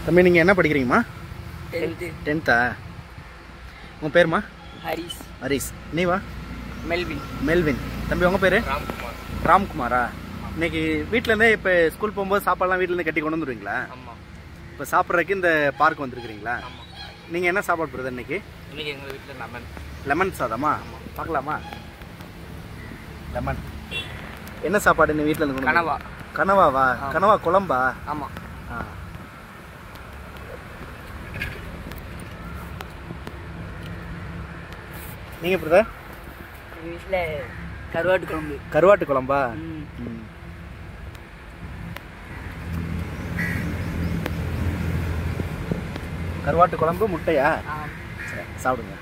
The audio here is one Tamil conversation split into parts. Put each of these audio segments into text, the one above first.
தம்பி நீங்கள் என்ன படிக்கிறீங்கம்மா டென்த்து டென்த்தா உங்கள் பேருமா ஹரிஸ் ஹரிஸ் நீவா மெல்வின் மெல்வின் தம்பி உங்கள் பேர் ராம்குமார் ராம்குமாரா இன்னைக்கு வீட்டிலேருந்தே இப்போ ஸ்கூல் போகும்போது சாப்பாடுலாம் வீட்டிலேருந்து கட்டி கொண்டு வந்துருவீங்களா ஆமாம் இப்போ சாப்பிட்றதுக்கு இந்த பார்க் வந்திருக்கிறீங்களா ஆமாம் நீங்கள் என்ன சாப்பாடு போடுறது இன்னைக்கு இன்னைக்கு எங்கள் வீட்டில் லெமன் லெமன் சாதமா பார்க்கலாமா லெமன் என்ன சாப்பாடு இன்னும் வீட்டில் இருந்து கனவா கனவாவா ஆ. கனவா குழம்பா ஆமாம் ஆ நீங்கள் பிரதர் எங்கள் வீட்டில் கருவாட்டு குழம்பு கருவாட்டு குழம்பா ம். ம். கருவாட்டு குழம்பு முட்டையா ஆம். சரி சாப்பிடுங்க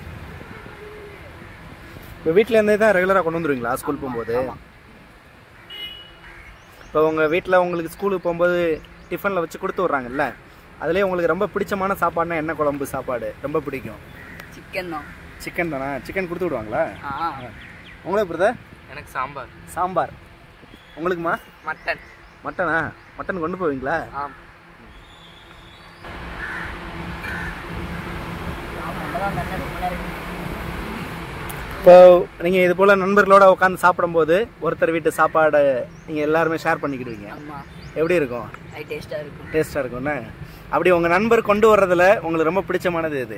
இப்போ வீட்டில் இருந்தே தான் ரெகுலராக கொண்டு வந்துருவீங்களா ஸ்கூல் போகும்போது ஆமா. இப்போ உங்கள் வீட்டில் உங்களுக்கு ஸ்கூலுக்கு போகும்போது டிஃபனில் வச்சு கொடுத்து விட்றாங்கல்ல அதுலேயே உங்களுக்கு ரொம்ப பிடிச்சமான சாப்பாடுனா என்ன குழம்பு சாப்பாடு ரொம்ப பிடிக்கும் சிக்கன் தான் சிக்கன் தானே சிக்கன் கொடுத்து விடுவாங்களா ஆ உங்களுக்கு பிரதர் எனக்கு சாம்பார் சாம்பார் உங்களுக்குமா மட்டன் மட்டனா மட்டன் கொண்டு போவீங்களா ஆம் இப்போ நீங்கள் இது போல் நண்பர்களோட உட்காந்து சாப்பிடும்போது ஒருத்தர் வீட்டு சாப்பாடை நீங்கள் எல்லாருமே ஷேர் பண்ணிக்கிடுவீங்க ஆமாம் எப்படி இருக்கும் அது டேஸ்ட்டாக இருக்கும் டேஸ்ட்டாக இருக்கும்ண்ணே அப்படி உங்கள் நண்பர் கொண்டு வர்றதுல உங்களுக்கு ரொம்ப பிடிச்சமானது எது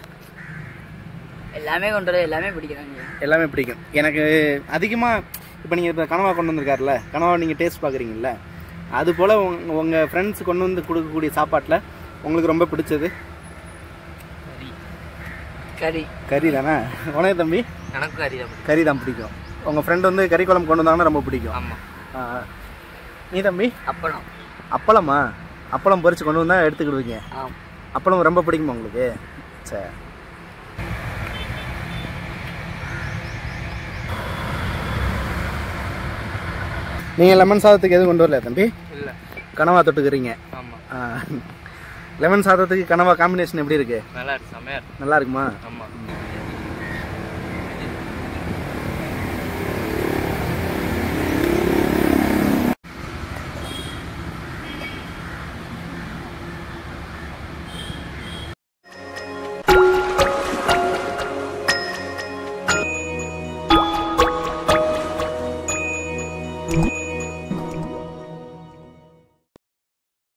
எல்லாமே கொண்டு வர எல்லாமே பிடிக்கிறாங்க எல்லாமே பிடிக்கும் எனக்கு அதிகமாக இப்போ நீங்கள் இப்போ கனவா கொண்டு வந்திருக்காருல்ல கனவா நீங்கள் டேஸ்ட் பார்க்குறீங்கல்ல அது போல் உங்க உங்கள் ஃப்ரெண்ட்ஸ் கொண்டு வந்து கொடுக்கக்கூடிய சாப்பாட்டில் உங்களுக்கு ரொம்ப பிடிச்சது கறி கறி கறி தானே உனக்கு தம்பி எனக்கு கறி தான் கறி தான் பிடிக்கும் உங்கள் ஃப்ரெண்ட் வந்து கறி குழம்பு கொண்டு வந்தாங்கன்னா ரொம்ப பிடிக்கும் ஆமாம் ஆ, ஆ. நீ தம்பி அப்பளம் அப்பளமா அப்பளம் பொரிச்சு கொண்டு வந்தால் எடுத்துக்கிடுவீங்க ஆம் அப்பளம் ரொம்ப பிடிக்குமா உங்களுக்கு சரி நீங்கள் லெமன் சாதத்துக்கு எதுவும் கொண்டு வரலையா தம்பி இல்லை கனவா தொட்டுக்கிறீங்க ஆமாம் லெமன் சாதத்துக்கு கனவா காம்பினேஷன் எப்படி இருக்கு நல்லா இருக்கு செம்மையாக இருக்கு நல்லா இருக்குமா ஆமாம்